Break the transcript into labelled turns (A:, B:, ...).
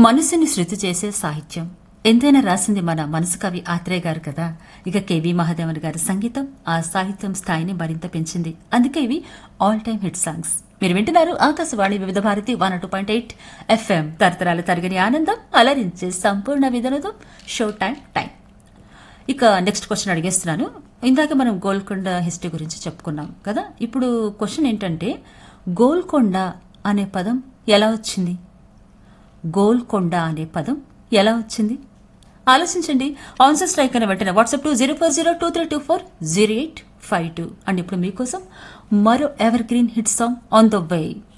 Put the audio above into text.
A: మనసుని శృతి చేసే సాహిత్యం ఎంతైనా రాసింది మన మనసు కవి ఆత్రేయ గారు కదా ఇక కేవి మహాదేవన్ గారి సంగీతం ఆ సాహిత్యం స్థాయిని మరింత పెంచింది అందుకే ఇవి ఆల్ టైమ్ హిట్ సాంగ్స్ మీరు వింటున్నారు Akashvani Vividh Bharati one two point eight FM తరతరాల తరగని ఆనందం అలరించే సంపూర్ణ విధనతో షో టైం టైం ఇక నెక్స్ట్ క్వశ్చన్ అడిగేస్తున్నాను ఇందాక మనం గోల్కొండ హిస్టరీ గురించి చెప్పుకున్నాం కదా ఇప్పుడు క్వశ్చన్ ఏంటంటే గోల్కొండ అనే పదం ఎలా వచ్చింది గోల్కొండ అనే పదం ఎలా వచ్చింది ఆలోచించండి ఆన్సర్ స్ట్రైక్ అని వెంటనే WhatsApp two zero four zero two three two four zero eight five two and ఇప్పుడు మీకోసం మరో evergreen hit song on the way